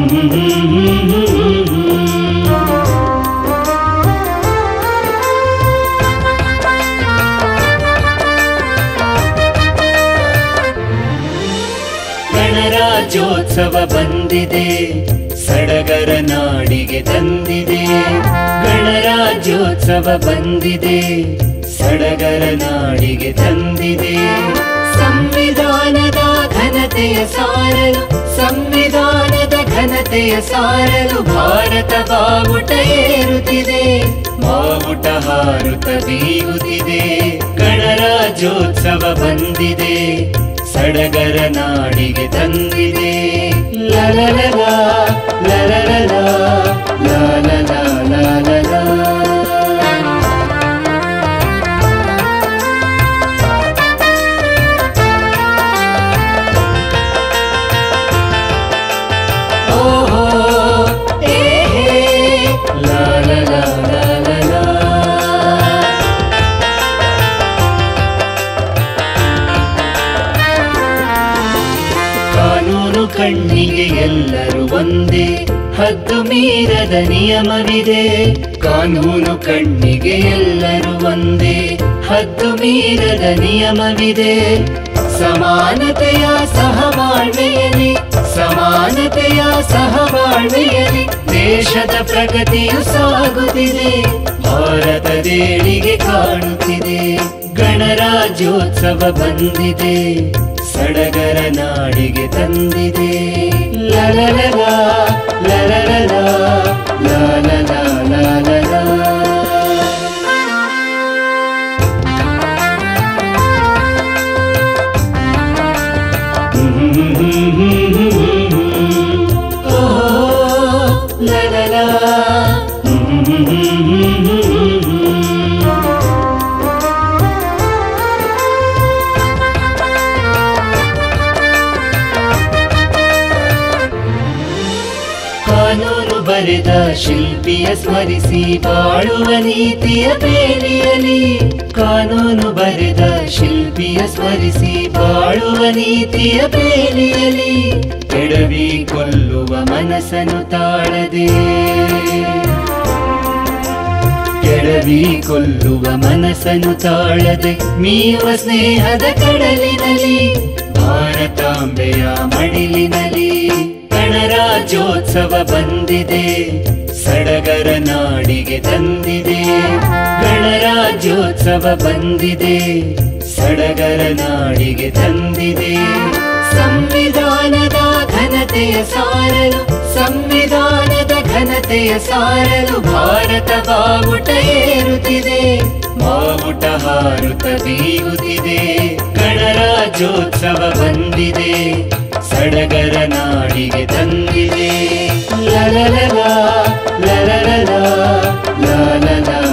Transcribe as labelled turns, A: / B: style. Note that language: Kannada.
A: ಗಣರಾಜ್ಯೋತ್ಸವ ಬಂದಿದೆ ಸಡಗರ ನಾಡಿಗೆ ತಂದಿದೆ ಗಣರಾಜ್ಯೋತ್ಸವ ಬಂದಿದೆ ಸಡಗರ ನಾಡಿಗೆ ತಂದಿದೆ ಸಂವಿಧಾನದ ಘನತೆಯ ಸಾರಲು ಸಂವಿಧಾನದ ಘನತೆಯ ಸಾರಲು ಭಾರತ ಬಾವುಟ ಏರುತ್ತಿದೆ ಬಾವುಟ ಹಾರುತ್ತ ಬೀಗುತ್ತಿದೆ ಗಣರಾಜ್ಯೋತ್ಸವ ಬಂದಿದೆ ಸಡಗರ ನಾಡಿಗೆ ತಂದಿದೆ ಲಲಲಲ ಲಲಲಲ ಲಾಲಲ ಲಾಲಲ ಓಹೋ ಏ ಹೇ ಲಾಲಲ ಲಾಲಲ ಕಾನೂನು ಕಣ್ಣಿಗೆ ಎಲ್ಲರೂ ಒಂದೇ ಹದ್ದು ಮೀರದ ನಿಯಮವಿದೆ ಕಾನೂನು ಕಣ್ಣಿಗೆ ಎಲ್ಲರೂ ಒಂದೇ ಹದ್ದು ಮೀರದ ನಿಯಮವಿದೆ ಸಮಾನತೆಯ ಸಹಬಾಳ್ವೆಯಲ್ಲಿ ಸಮಾನತೆಯ ಸಹಬಾಳ್ವೆಯಲ್ಲಿ ದೇಶದ ಪ್ರಗತಿಯು ಸಾಗುತ್ತಿದೆ ಭಾರತದೇಳಿಗೆ ಕಾಣುತ್ತಿದೆ ಗಣರಾಜ್ಯೋತ್ಸವ ಬಂದಿದೆ ಸಡಗರ ನಾಡಿಗೆ ತಂದಿದೆ ಲಲಲಲ ಲಲಲಲ ಲಾಲಲ ಲಾಲಲ ಓಹೋ ಲಲಲ ಕಾನೂನು ಬರೆದ ಶಿಲ್ಪಿಯ ಸ್ಮರಿಸಿ ಬಾಳುವ ನೀತಿಯ ಬೇಲಿಯಲಿ ಕಾನೂನು ಬರೆದ ಶಿಲ್ಪಿಯ ಸ್ಮರಿಸಿ ಬಾಳುವ ನೀತಿಯ ಬೇಲಿಯಲಿ ಕೆಡವಿ ಕೊಲ್ಲುವ ಮನಸ್ಸನ್ನು ತಾಳದೆ ಕೆಡವಿ ಕೊಲ್ಲುವ ಮನಸ್ಸನ್ನು ತಾಳದೆ ಮೀಯುವ ಸ್ನೇಹದ ಕಡಲಿನಲ್ಲಿ ಭಾರತಾಂಬೆಯ ಮಡಿಲಿನಲ್ಲಿ ಗಣರಾಜ್ಯೋತ್ಸವ ಬಂದಿದೆ ಸಡಗರ ನಾಡಿಗೆ ತಂದಿದೆ ಗಣರಾಜ್ಯೋತ್ಸವ ಬಂದಿದೆ ಸಡಗರ ನಾಡಿಗೆ ತಂದಿದೆ ಸಂವಿಧಾನದ ಘನತೆಯ ಸಾರಲು ಸಂವಿಧಾನದ ಘನತೆಯ ಸಾರಲು ಭಾರತ ಬಾವುಟ ಏರುತ್ತಿದೆ ಬಾವುಟ ಹಾರುತ್ತ ಬೀಗುತ್ತಿದೆ ಗಣರಾಜ್ಯೋತ್ಸವ ಬಂದಿದೆ ಸಡಗರ ನಾಡಿಗೆ ತಂದಿದೆ ಲಲಲಲ ಲಲಲಲ ಲಾಲಲ